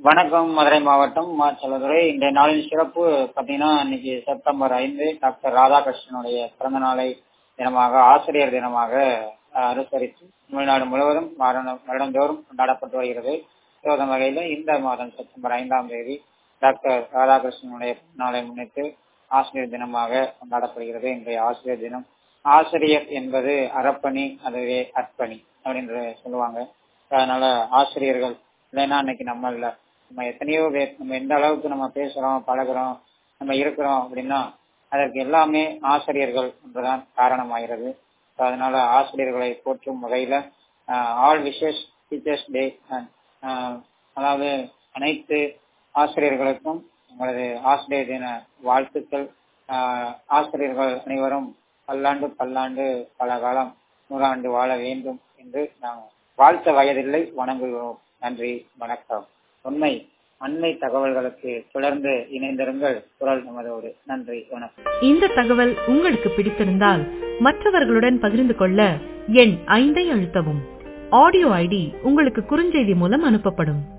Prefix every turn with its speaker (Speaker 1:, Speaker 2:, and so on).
Speaker 1: வணக்கம் மதுரை மாவட்டம் மா செல்லதுரை இன்றைய நாளின் சிறப்பு பார்த்தீங்கன்னா இன்னைக்கு செப்டம்பர் ஐந்து டாக்டர் ராதாகிருஷ்ணனுடைய பிறந்த நாளை தினமாக ஆசிரியர் தினமாக அஹ், அனுசரித்து தமிழ்நாடு முழுவதும் வருடம் வருடந்தோறும் கொண்டாடப்பட்டு வருகிறது ஸோ அந்த வகையில் இந்த மாதம் செப்டம்பர் ஐந்தாம் தேதி டாக்டர் ராதாகிருஷ்ணனுடைய பிறந்த நாளை முன்னிட்டு ஆசிரியர் தினமாக கொண்டாடப்படுகிறது இன்றைய ஆசிரியர் தினம் ஆசிரியர் என்பது அறப்பணி அதுவே அர்ப்பணி அப்படின்னு சொல்லுவாங்க அதனால ஆசிரியர்கள் இல்லைன்னா அன்னைக்கு நம்ம இல்ல நம்ம எத்தனையோ பேர் நம்ம எந்த அளவுக்கு நம்ம பேசுறோம் பழகுறோம் நம்ம இருக்கிறோம் அப்படின்னா அதற்கு எல்லாமே ஆசிரியர்கள் என்றுதான் காரணமாகிறது So, அதனால ஆசிரியர்களை போற்றும் வகையில ஆல் விஷஸ் டீச்சர்ஸ் டே அதாவது அனைத்து ஆசிரியர்களுக்கும் உங்களது ஆசிரியர் தின வாழ்த்துக்கள் ஆஹ், ஆசிரியர்கள் அனைவரும் பல்லாண்டு பல்லாண்டு பல காலம் நூறாண்டு வாழ வேண்டும் என்று நாங்கள் வாழ்த்த வயதில்லை வணங்குகிறோம் நன்றி வணக்கம் உண்மை அண்மை தகவல்களுக்கு தொடர்ந்து இணைந்திருங்கள் குரல் நமதோடு நன்றி வணக்கம்
Speaker 2: இந்த தகவல் உங்களுக்கு பிடித்திருந்தால் மற்றவர்களுடன் பகிர்ந்து கொள்ள எண் ஐந்தை அழுத்தவும் ஆடியோ ஐடி உங்களுக்கு குறுஞ்செய்தி மூலம் அனுப்பப்படும்